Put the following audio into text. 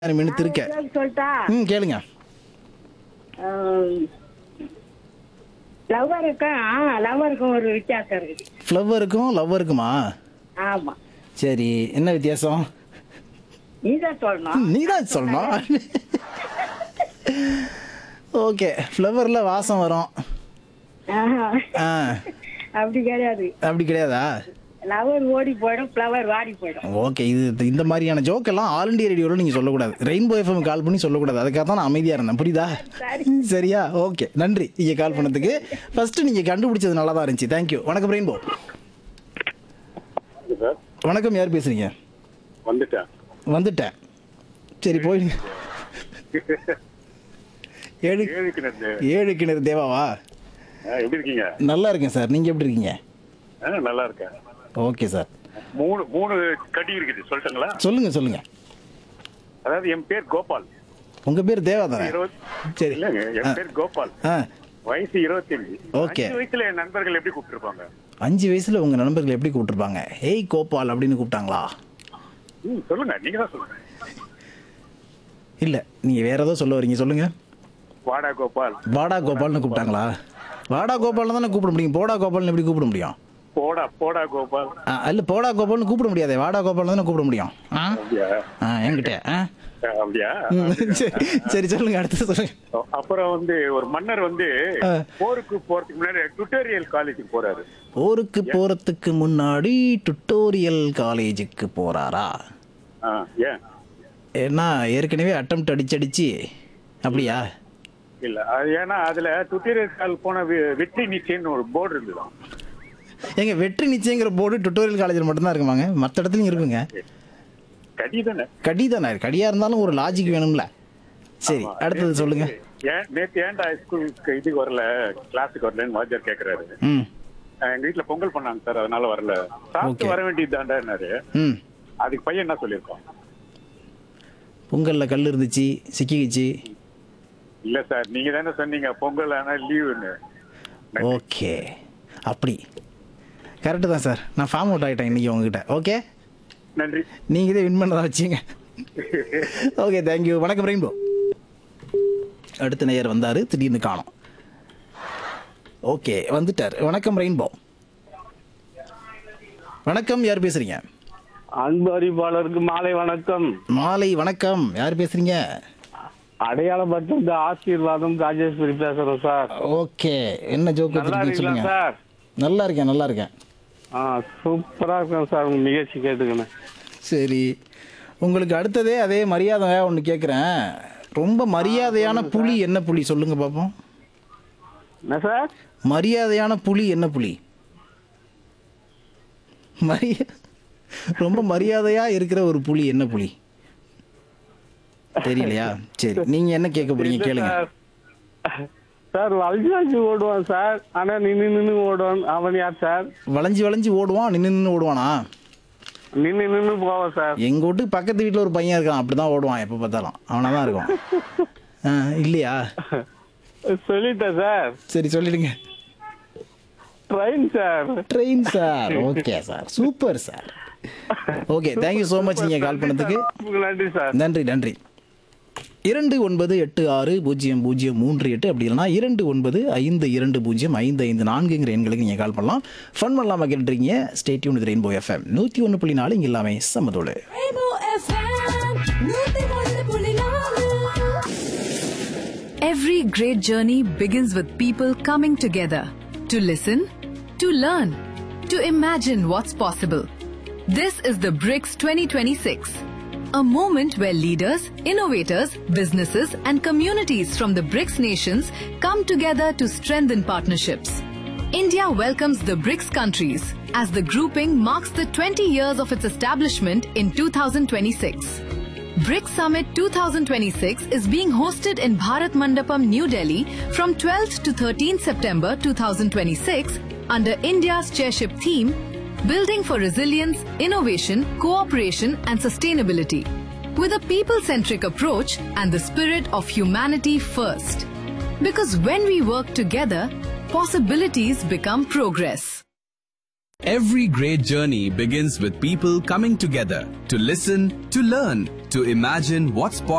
மீன் திருக்க joke சொல்லிட்டா ம் கேளுங்க லவ்வருக்கும் லவ்வருக்கும் ஒரு வித்தியாசம் இருக்குது ஃப்ளவருக்கும் லவ்வருக்குமா ஆமா சரி என்ன வித்தியாசம் நீதான் சொல்லணும் நீ தான் சொல்லணும் ஓகே ஃப்ளவரில் வாசம் வரும் ஆஹா. ஆ அப்படி கிடையாது அப்படி கிடையாதா லவர் ஓடி போயிடும் ஃப்ளவர் வாடி போயிடும் ஓகே இது இந்த மாதிரியான ஜோக்கெல்லாம் ஆல் இண்டியா ரேடியோவில் நீங்கள் சொல்லக்கூடாது ரெயின்போ எஃப்எம் கால் பண்ணி சொல்லக்கூடாது அதுக்காக தான் நான் அமைதியாக இருந்தேன் புரியுதா சரி. சரியா ஓகே நன்றி நீங்கள் கால் பண்ணதுக்கு ஃபர்ஸ்ட் நீங்கள் கண்டுபிடிச்சது நல்லா தான் இருந்துச்சு தேங்க்யூ வணக்கம் ரெயின்போ சார் வணக்கம் யார் பேசுறீங்க வந்துட்டேன் வந்துட்டேன் சரி போயிடுங்க ஏழு ஏழுக்கு நன்றி ஏழு கிணறு தேவாவா ஆ, எப்படி இருக்கீங்க நல்லா இருக்கேன் சார் நீங்கள் எப்படி இருக்கீங்க ஆ, நல்லா இருக்கேன் ஓகே சார் மூணு மூணு கடி இருக்குது சொல்லட்டுங்களா சொல்லுங்கள் சொல்லுங்கள் அதாவது என் பேர் கோபால் உங்கள் பேர் தேவா தானே இருபது சரி இல்லைங்க என் பேர் கோபால் ஆ வயசு இருபத்தஞ்சு Okay. அஞ்சு வயசுல என் நண்பர்கள் எப்படி கூப்பிட்டுருப்பாங்க அஞ்சு வயசுல உங்க நண்பர்கள் எப்படி கூப்பிட்டுருப்பாங்க ஏய் கோபால் அப்படின்னு கூப்பிட்டாங்களா ம் சொல்லுங்க நீங்க தான் சொல்லுங்க இல்ல நீங்க வேற ஏதோ சொல்ல வரீங்க சொல்லுங்க வாடா கோபால் வாடா கோபால்னு கூப்பிட்டாங்களா வாடா கோபால்னு தானே கூப்பிட முடியும் போடா கோபால்னு எப்படி கூப்பிட முடியும் போடா போடா கோபால் ஆ, இல்ல போடா கோபால்னு கூப்பிட முடியாதே வாடா கோபால்னு தானே கூப்பிட முடியும் ஆ அப்படியா ஆ என்கிட்ட ஆ ஆ, அப்படியா ம், சரி சரி சொல்லுங்க அடுத்து சொல்லுங்க அப்புறம் வந்து ஒரு மன்னர் வந்து ஆ. போருக்கு போறதுக்கு முன்னாடி டுட்டோரியல் காலேஜுக்கு போறாரு போருக்கு போறதுக்கு முன்னாடி டுட்டோரியல் காலேஜுக்கு போறாரா ஆ, ஏன் ஏன்னா ஏற்கனவே அட்டம் அடிச்சடிச்சு அப்படியா இல்ல அது ஏன்னா அதுல டுட்டோரியல் கால் போன வெ- வெற்றி நிச்சயம்னு ஒரு போர்டு இருந்துதான் ஏங்க வெற்றி நிச்சயங்கிற போர்டு டுட்டோரியல் காலேஜில் மட்டும்தான் இருக்குமாங்க மற்ற இடத்துலையும் இருக்குங்க கடி தானே கடி தானே கடியா இருந்தாலும் ஒரு லாஜிக் வேணும்ல சரி ஆமா. அடுத்தது சொல்லுங்க ஏன் நேத்து ஏன்டா ஸ்கூலுக்கு இதுக்கு வரல கிளாஸுக்கு வரலன்னு வாத்தியார் கேக்குறாரு ம் அஹ் எங்க வீட்டுல பொங்கல் பண்ணாங்க சார் அதனால வரல சாப்பிட்டு Okay. வர வேண்டியது தாண்டாரு ம் அதுக்கு பையன் என்ன சொல்லியிருக்கான் பொங்கல்ல கல் இருந்துச்சு சிக்கிக்கிச்சு இல்ல சார் நீங்க தானே சொன்னீங்க பொங்கல் ஆனா லீவுன்னு ஓகே அப்படி கரெக்டு தான் சார் நான் ஃபார்ம் அவுட் ஆகிட்டேன் இன்னைக்கு உங்ககிட்ட ஓகே நன்றி நீங்கள் இதே வின் பண்ணதான் வச்சிங்க ஓகே தேங்க்யூ வணக்கம் ரெயின்போ அடுத்த நேயர் வந்தார் திடீர்னு காணோம் ஓகே வந்துட்டார் வணக்கம் ரெயின்போ வணக்கம் யார் பேசுறீங்க அன்பு அறிவாளருக்கு மாலை வணக்கம் மாலை வணக்கம் யார் பேசுறீங்க அடையாளப்பட்ட இந்த ஆசீர்வாதம் ராஜேஸ்வரி பேசுறேன் சார் ஓகே என்ன ஜோக் நல்லா வச்சிருக்கீங்க இருக்கீங்களா சொல்லுங்க சார் நல்லா இருக்கேன் நல்லா இருக்கேன் ஆ சூப்பரா இருக்கேன் சார் உங்க நிகழ்ச்சி கேட்டுக்கணும் சரி உங்களுக்கு அடுத்ததே அதே மரியாதையா ஒன்று கேட்குறேன் ரொம்ப மரியாதையான புலி என்ன புலி சொல்லுங்க பார்ப்போம் என்ன சார் மரியாதையான புலி என்ன புலி மரியா ரொம்ப மரியாதையா இருக்கிற ஒரு புலி என்ன புலி தெரியலையா சரி நீங்க என்ன கேட்க போறீங்க இல்ல கேளுங்க சார். சார் வல்ஜாஜி ஓடுவான் சார் ஆனா நின்னு நின்னு ஓடுவான் அவன் யார் சார் வளைஞ்சு வளைஞ்சு ஓடுவான் நின்று நின்று ஓடுவானா நின்னு நின்னு போவான் சார் எங்க வீட்டுக்கு பக்கத்து வீட்டில் ஒரு பையன் இருக்கான் அப்படிதான் ஓடுவான் எப்போ பார்த்தாலும் அவனா தான் இருக்கும் ஆ, இல்லையா சொல்லிட்டேன் சார் சரி சொல்லிடுங்க train sir train sir okay sir super sir okay thank you so much நீங்கள் கால் பண்ணதுக்கு நன்றி சார் நன்றி நன்றி இரண்டு ஒன்பது எட்டு ஆறு பூஜ்ஜியம் பூஜ்ஜியம் மூன்று எட்டு அப்படி இல்லைனா இரண்டு ஒன்பது ஐந்து இரண்டு பூஜ்ஜியம் ஐந்து ஐந்து நான்குங்கிற எண்களுக்கு நீங்கள் கால் பண்ணலாம் ஃபன் பண்ணலாமா கேட்டுருக்கீங்க ஸ்டேட்யூன் இது ரெயின்போ எஃப்எம் நூற்றி ஒன்று புள்ளி நாலு இங்கே எல்லாமே சம்மதோடு Rainbow FM, நூத்தி ஒன்று புள்ளி நாலு. Every great journey begins with people coming together to listen, to learn, to imagine what's possible. This is the BRICS 2026, a moment where leaders, innovators, businesses, and communities from the BRICS nations come together to strengthen partnerships. India welcomes the BRICS countries as the grouping marks the 20 years of its establishment in 2026. BRICS Summit 2026 is being hosted in Bharat Mandapam, New Delhi from 12th to 13th September 2026 under India's chairship theme Building for Resilience, Innovation, Cooperation and Sustainability with a people-centric approach and the spirit of humanity first. Because when we work together, possibilities become progress. Every great journey begins with people coming together to listen, to learn, to imagine what's possible.